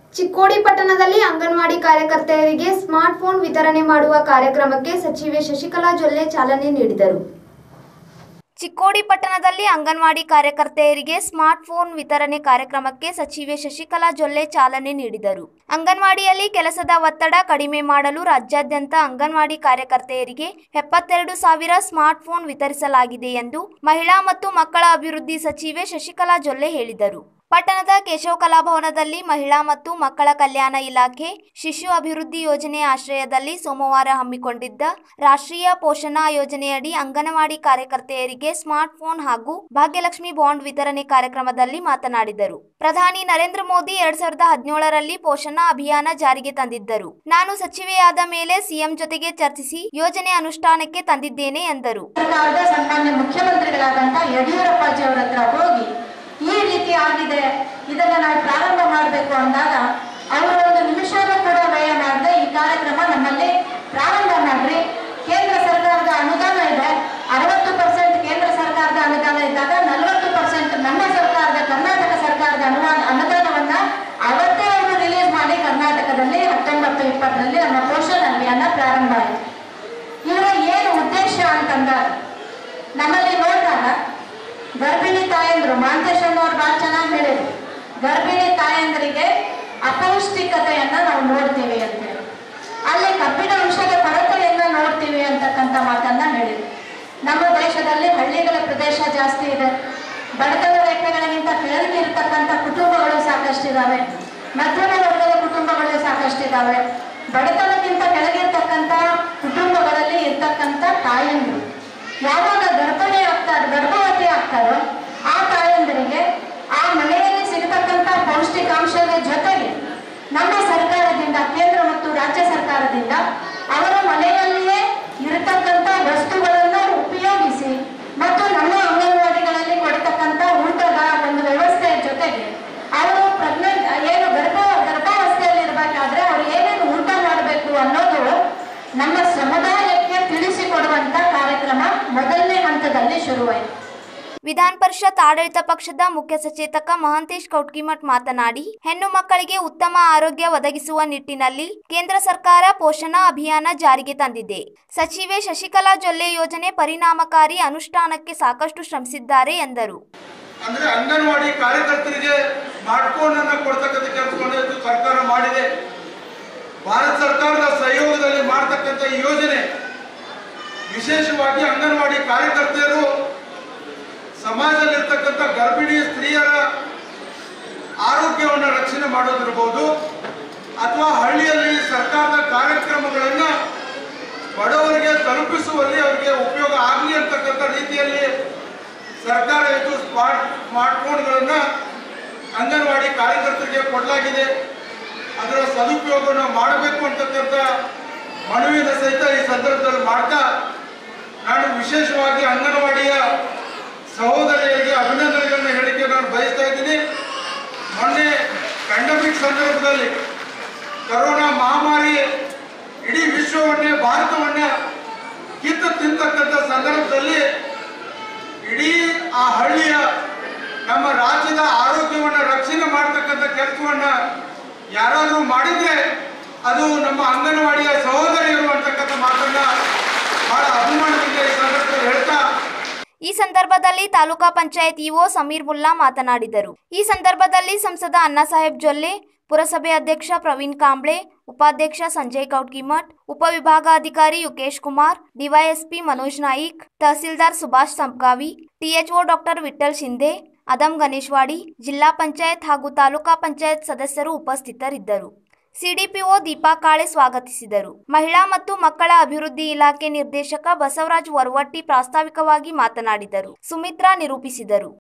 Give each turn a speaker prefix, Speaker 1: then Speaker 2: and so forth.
Speaker 1: ಚಿಕ್ಕೋಡಿ ಪಟ್ಟಣದಲ್ಲಿ ಅಂಗನವಾಡಿ ಕಾರ್ಯಕರ್ತೆಯರಿಗೆ ಸ್ಮಾರ್ಟ್ಫೋನ್ ವಿತರಣೆ ಮಾಡುವ ಕಾರ್ಯಕ್ರಮಕ್ಕೆ ಸಚಿವೆ ಶಶಿಕಲಾ ಜೊಲ್ಲೆ ಚಾಲನೆ ನೀಡಿದರು ಚಿಕ್ಕೋಡಿ ಪಟ್ಟಣದಲ್ಲಿ ಅಂಗನವಾಡಿ ಕಾರ್ಯಕರ್ತೆಯರಿಗೆ ಸ್ಮಾರ್ಟ್ಫೋನ್ ವಿತರಣೆ ಕಾರ್ಯಕ್ರಮಕ್ಕೆ ಸಚಿವೆ ಶಶಿಕಲಾ ಜೊಲ್ಲೆ ಚಾಲನೆ ನೀಡಿದರು ಅಂಗನವಾಡಿಯಲ್ಲಿ ಕೆಲಸದ ಒತ್ತಡ ಕಡಿಮೆ ಮಾಡಲು ರಾಜ್ಯಾದ್ಯಂತ ಅಂಗನವಾಡಿ ಕಾರ್ಯಕರ್ತೆಯರಿಗೆ ಎಪ್ಪತ್ತೆರಡು ಸಾವಿರ ಸ್ಮಾರ್ಟ್ಫೋನ್ ವಿತರಿಸಲಾಗಿದೆ ಎಂದು ಮಹಿಳಾ ಮತ್ತು ಮಕ್ಕಳ ಅಭಿವೃದ್ಧಿ ಸಚಿವೆ ಶಶಿಕಲಾ ಜೊಲ್ಲೆ ಹೇಳಿದರು ಪಟ್ಟಣದ ಕೇಶವ ಕಲಾಭವನದಲ್ಲಿ ಮಹಿಳಾ ಮತ್ತು ಮಕ್ಕಳ ಕಲ್ಯಾಣ ಇಲಾಖೆ ಶಿಶು ಅಭಿವೃದ್ಧಿ ಯೋಜನೆ ಆಶ್ರಯದಲ್ಲಿ ಸೋಮವಾರ ಹಮ್ಮಿಕೊಂಡಿದ್ದ ರಾಷ್ಟ್ರೀಯ ಪೋಷಣಾ ಯೋಜನೆಯಡಿ ಅಂಗನವಾಡಿ ಕಾರ್ಯಕರ್ತೆಯರಿಗೆ ಸ್ಮಾರ್ಟ್ಫೋನ್ ಹಾಗೂ ಭಾಗ್ಯಲಕ್ಷ್ಮಿ ಬಾಂಡ್ ವಿತರಣೆ ಕಾರ್ಯಕ್ರಮದಲ್ಲಿ ಮಾತನಾಡಿದರು ಪ್ರಧಾನಿ ನರೇಂದ್ರ ಮೋದಿ ಎರಡ್ ಸಾವಿರದ ಹದಿನೇಳರಲ್ಲಿ ಪೋಷಣಾ ಅಭಿಯಾನ ಜಾರಿಗೆ ತಂದಿದ್ದರು ನಾನು ಸಚಿವೆಯಾದ ಮೇಲೆ ಸಿಎಂ ಜೊತೆಗೆ ಚರ್ಚಿಸಿ ಯೋಜನೆ ಅನುಷ್ಠಾನಕ್ಕೆ ತಂದಿದ್ದೇನೆ ಎಂದರು
Speaker 2: ಸರ್ಕಾರದ ಸನ್ಮಾನ್ಯ ಮುಖ್ಯಮಂತ್ರಿಗಳಾದಂತ ಯಡಿಯೂರಪ್ಪಾಜಿಯವರ ಹತ್ರ ಹೋಗಿ ಈ ರೀತಿ ಆಗಿದೆ ಇದನ್ನ ನಾವು ಪ್ರಾರಂಭ ಮಾಡಬೇಕು ಅಂದಾಗ ಅವರು ಒಂದು ನಿಮಿಷನೂ ಕೂಡ ವ್ಯಯ ಮಾಡದೆ ಈ ಕಾರ್ಯಕ್ರಮ ನಮ್ಮಲ್ಲಿ ಪ್ರಾರಂಭ ಮಾಡ್ರಿ ಕೇಂದ್ರ ಸರ್ಕಾರದ ಅನುದಾನ ಇದೆ ಅರವತ್ತು ಪರ್ಸೆಂಟ್ ಕೇಂದ್ರ ಸರ್ಕಾರದ ಅನುದಾನ ಇದ್ದಾಗ ನಲವತ್ತು ಪರ್ಸೆಂಟ್ ನಮ್ಮ ಸರ್ಕಾರದ ಕರ್ನಾಟಕ ಸರ್ಕಾರದ ಅನುದಾನ ಅನುದಾನವನ್ನ ಅವತ್ತೇ ಅವರು ರಿಲೀಸ್ ಮಾಡಿ ಕರ್ನಾಟಕದಲ್ಲಿ ಹತ್ತೊಂಬತ್ತು ಇಪ್ಪತ್ತರಲ್ಲಿ ನಮ್ಮ ಪೋಷಣ ಅಭಿಯಾನ ಪ್ರಾರಂಭ ಆಯಿತು ಇವರ ಏನು ಉದ್ದೇಶ ಅಂತಂದಾಗ ನಮ್ಮಲ್ಲಿ ನೋಡಿದಾಗ ಗರ್ಭಿಣಿ ತಾಯಂದ್ರು ಮಾಂತೇಶ್ ಅನ್ನೋರು ಬಹಳ ಚೆನ್ನಾಗಿ ಹೇಳಿದ್ರು ಗರ್ಭಿಣಿ ತಾಯಂದ್ರಿಗೆ ಅಪೌಷ್ಟಿಕತೆಯನ್ನ ನಾವು ನೋಡ್ತೀವಿ ಅಂತ ಹೇಳಿ ಅಲ್ಲಿ ಕಬ್ಬಿಣ ಅಂಶದ ಕೊರತೆಯನ್ನ ನೋಡ್ತೀವಿ ಅಂತಕ್ಕಂಥ ಮಾತನ್ನ ಹೇಳಿದ್ರು ನಮ್ಮ ದೇಶದಲ್ಲಿ ಹಳ್ಳಿಗಳ ಪ್ರದೇಶ ಜಾಸ್ತಿ ಇದೆ ಬಡತನ ರೇಖೆಗಳಿಗಿಂತ ಕೆಳಗೆ ಇರತಕ್ಕಂಥ ಕುಟುಂಬಗಳು ಸಾಕಷ್ಟಿದಾವೆ ಮಧ್ಯಮ ವರ್ಗದ ಕುಟುಂಬಗಳು ಸಾಕಷ್ಟಿದಾವೆ ಬಡತನಕ್ಕಿಂತ ಕೆಳಗಿರ್ತಕ್ಕಂಥ ಕುಟುಂಬಗಳಲ್ಲಿ ಇರ್ತಕ್ಕಂಥ ತಾಯಂದ್ರು ಯಾವಾಗ ಗರ್ಭಿಣಿ ಆಗ್ತಾರೆ ಗರ್ಭವತಿ ಆಗ್ತಾರೋ ಆ ತಾಯಂದರಿಗೆ ಆ ಮನೆಯಲ್ಲಿ ಸಿಗತಕ್ಕಂಥ ಪೌಷ್ಟಿಕಾಂಶದ ಜೊತೆಗೆ ನಮ್ಮ ಸರ್ಕಾರದಿಂದ ಕೇಂದ್ರ ಮತ್ತು ರಾಜ್ಯ ಸರ್ಕಾರದಿಂದ ಅವರ ಮನೆಯಲ್ಲಿಯೇ ಇರತಕ್ಕಂಥ ವಸ್ತುಗಳನ್ನ ಉಪಯೋಗಿಸಿ ಮತ್ತು ನಮ್ಮ ಅಂಗನವಾಡಿಗಳಲ್ಲಿ ಕೊಡ್ತಕ್ಕಂಥ ಊಟದ ಒಂದು ವ್ಯವಸ್ಥೆಯ ಜೊತೆಗೆ ಅವರು ಪ್ರೆಗ್ನೆಂಟ್ ಏನು ಗರ್ಭ ಗರ್ಭಾವಸ್ಥೆಯಲ್ಲಿ ಇರಬೇಕಾದ್ರೆ ಅವ್ರು ಏನೇನು ಊಟ ಮಾಡಬೇಕು ಅನ್ನೋದು ನಮ್ಮ ಸಮುದಾಯಕ್ಕೆ ತಿಳಿಸಿಕೊಡುವಂತ ಕಾರ್ಯಕ್ರಮ ಮೊದಲನೇ ಹಂತದಲ್ಲಿ ಶುರುವಾಯಿತು
Speaker 1: ವಿಧಾನ ಪರಿಷತ್ ಆಡಳಿತ ಪಕ್ಷದ ಮುಖ್ಯ ಸಚೇತಕ ಮಹಂತೇಶ್ ಕೌಟ್ಕಿಮಠ್ ಮಾತನಾಡಿ ಹೆಣ್ಣು ಮಕ್ಕಳಿಗೆ ಉತ್ತಮ ಆರೋಗ್ಯ ಒದಗಿಸುವ ನಿಟ್ಟಿನಲ್ಲಿ ಕೇಂದ್ರ ಸರ್ಕಾರ ಪೋಷಣಾ ಅಭಿಯಾನ ಜಾರಿಗೆ ತಂದಿದೆ ಸಚಿವೆ ಶಶಿಕಲಾ ಜೊಲ್ಲೆ ಯೋಜನೆ ಪರಿಣಾಮಕಾರಿ ಅನುಷ್ಠಾನಕ್ಕೆ ಸಾಕಷ್ಟು ಶ್ರಮಿಸಿದ್ದಾರೆ ಎಂದರು
Speaker 3: ಅಂದ್ರೆ ಅಂಗನವಾಡಿ ಕಾರ್ಯಕರ್ತರಿಗೆ ಸ್ಮಾರ್ಟ್ಫೋನ್ ಅನ್ನ ಕೊಡ್ತಕ್ಕಂಥ ಕೆಲಸವನ್ನು ಇವತ್ತು ಸರ್ಕಾರ ಮಾಡಿದೆ ಭಾರತ ಸರ್ಕಾರದ ಸಹಯೋಗದಲ್ಲಿ ಮಾಡತಕ್ಕಂಥ ಈ ಯೋಜನೆ ವಿಶೇಷವಾಗಿ ಅಂಗನವಾಡಿ ಕಾರ್ಯಕರ್ತೆಯರು ಸಮಾಜದಲ್ಲಿರ್ತಕ್ಕಂಥ ಗರ್ಭಿಣಿ ಸ್ತ್ರೀಯರ ಆರೋಗ್ಯವನ್ನು ರಕ್ಷಣೆ ಮಾಡೋದಿರ್ಬೋದು ಅಥವಾ ಹಳ್ಳಿಯಲ್ಲಿ ಸರ್ಕಾರದ ಕಾರ್ಯಕ್ರಮಗಳನ್ನ ಬಡವರಿಗೆ ತಲುಪಿಸುವಲ್ಲಿ ಅವರಿಗೆ ಉಪಯೋಗ ಆಗಲಿ ಅಂತಕ್ಕಂಥ ರೀತಿಯಲ್ಲಿ ಸರ್ಕಾರ ಇದು ಸ್ಮಾರ್ಟ್ ಸ್ಮಾರ್ಟ್ಫೋನ್ಗಳನ್ನ ಅಂಗನವಾಡಿ ಕಾರ್ಯಕರ್ತರಿಗೆ ಕೊಡಲಾಗಿದೆ ಅದರ ಸದುಪಯೋಗವನ್ನು ಮಾಡಬೇಕು ಅಂತಕ್ಕಂಥ ಮನವಿಯನ್ನು ಸಹಿತ ಈ ಸಂದರ್ಭದಲ್ಲಿ ಮಾಡ್ತಾ ನಾನು ವಿಶೇಷವಾಗಿ ಅಂಗನವಾಡಿಯ ಸಹೋದರಿಯರಿಗೆ ಅಭಿನಂದನೆಗಳನ್ನ ಹೇಳಿಕೆ ನಾನು ಬಯಸ್ತಾ ಇದ್ದೀನಿ ಮೊನ್ನೆ ಪ್ಯಾಂಡಮಿಕ್ ಸಂದರ್ಭದಲ್ಲಿ ಕರೋನಾ ಮಹಾಮಾರಿ ಇಡೀ ವಿಶ್ವವನ್ನೇ ಭಾರತವನ್ನ ಕಿತ್ತು ತಿಂತಕ್ಕಂಥ ಸಂದರ್ಭದಲ್ಲಿ ಇಡೀ ಆ ಹಳ್ಳಿಯ ನಮ್ಮ ರಾಜ್ಯದ ಆರೋಗ್ಯವನ್ನ ರಕ್ಷಣೆ ಮಾಡ್ತಕ್ಕಂಥ ಕೆಲಸವನ್ನ ಯಾರಾದರೂ ಮಾಡಿದ್ರೆ ಅದು ನಮ್ಮ ಅಂಗನವಾಡಿಯ ಸಹೋದರಿಯರು ಅಂತಕ್ಕಂಥ ಮಾತನ್ನ ಬಹಳ ಅಭಿಮಾನದಿಂದ ಈ ಸಂದರ್ಭದಲ್ಲಿ ಹೇಳ್ತಾ
Speaker 1: ಈ ಸಂದರ್ಭದಲ್ಲಿ ತಾಲೂಕಾ ಪಂಚಾಯತ್ ಇಒ ಸಮೀರ್ ಮುಲ್ಲಾ ಮಾತನಾಡಿದರು ಈ ಸಂದರ್ಭದಲ್ಲಿ ಸಂಸದ ಅಣ್ಣಾಸಾಹೇಬ್ ಜೊಲ್ಲೆ ಪುರಸಭೆ ಅಧ್ಯಕ್ಷ ಪ್ರವೀಣ್ ಕಾಂಬ್ಳೆ ಉಪಾಧ್ಯಕ್ಷ ಸಂಜಯ್ ಕೌಟ್ಕಿಮಠ್ ಉಪವಿಭಾಗಾಧಿಕಾರಿ Yukesh Kumar DYSP Manoj Naik tahsildar Subhash Sampgavi THO doctor Vithal Shinde ಅದಂ ಗಣೇಶ್ವಾಡಿ ಜಿಲ್ಲಾ ಪಂಚಾಯತ್ ಹಾಗೂ ತಾಲೂಕಾ ಪಂಚಾಯತ್ ಸದಸ್ಯರು ಉಪಸ್ಥಿತರಿದ್ದರು ಸಿಡಿಪಿಒ ದೀಪಾ ಕಾಳೆ ಸ್ವಾಗತಿಸಿದರು ಮಹಿಳಾ ಮತ್ತು ಮಕ್ಕಳ ಅಭಿವೃದ್ಧಿ ಇಲಾಖೆ ನಿರ್ದೇಶಕ ಬಸವರಾಜ್ ವರವಟ್ಟಿ ಪ್ರಾಸ್ತಾವಿಕವಾಗಿ ಮಾತನಾಡಿದರು ಸುಮಿತ್ರಾ ನಿರೂಪಿಸಿದರು